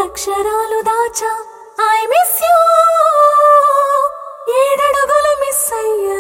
రెండక్షరాలు దాచా I miss you ఏడడుగులు miss అయ్యా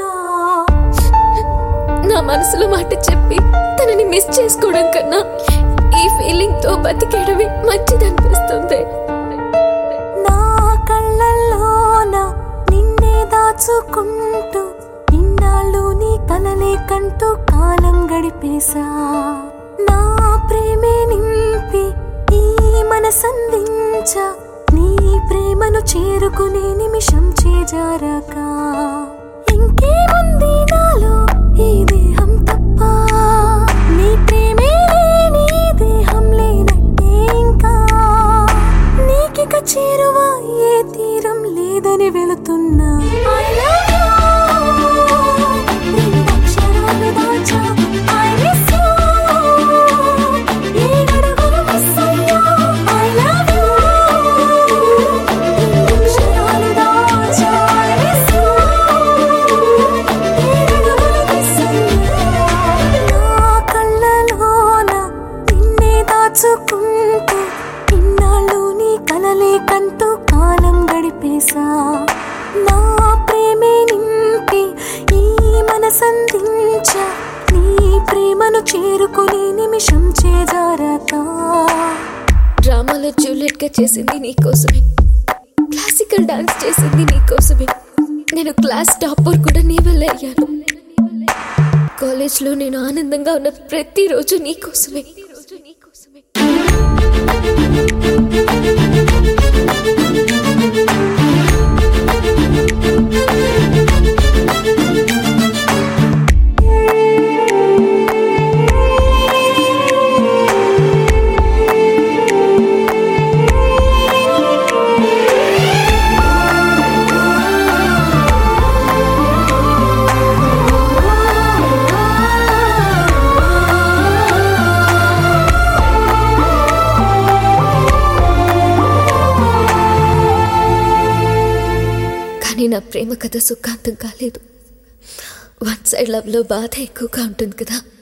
నా మనసులో మాట చెప్పి తనని మిస్ చేసుకోవడం కన్నా ఈ ఫీలింగ్ తో బతికేయడమే మంచిదనిపిస్తుంది నా కళ్ళల్లోన నిన్నే దాచుకుంటూ ఇన్నాళ్ళు నీ కలలే కంటూ కాలం గడిపేశా నా ప్రేమే నింపి ఈ మనసందించ నీ ప్రేమను చేరుకునే నిమిషం చేజారక ఇంకేముంది నాలో ఈ దేహం తప్ప నీ ప్రేమే లేని ఈ దేహం లేనట్టే ఇంకా నీకిక చేరువ ఏ తీరం లేదని వెళుతున్నా I love you. రెండక్షరాలు దాచా. I miss you. ఏడడుగులు miss అయ్యా. I love you. రెండక్షరాలు దాచా. I miss you. ఏడడుగులు miss అయ్యా. నా కళ్ళలోన నిన్నే దాచుకుంటూ ఇన్నాళ్ళు నీ కలలే కంటూ కాలం గడిపేశా నా ప్రేమే నింపి ఈ మనసందించ నీ ప్రేమను చేరుకునే నిమిషం చేజారతా డ్రామాలో జూలియట్ గా చేసింది నీకోసమే క్లాసికల్ డాన్స్ చేసింది నీకోసమే నేను క్లాస్ టాపర్ కూడా నీ వల్ల అయ్యాను కాలేజ్లో నేను ఆనందంగా ఉన్న ప్రతిరోజు నీకోసమే కానీ నా ప్రేమ కథ సుఖాంతం కాలేదు వన్ సైడ్ లవ్లో బాధ ఎక్కువగా ఉంటుంది కదా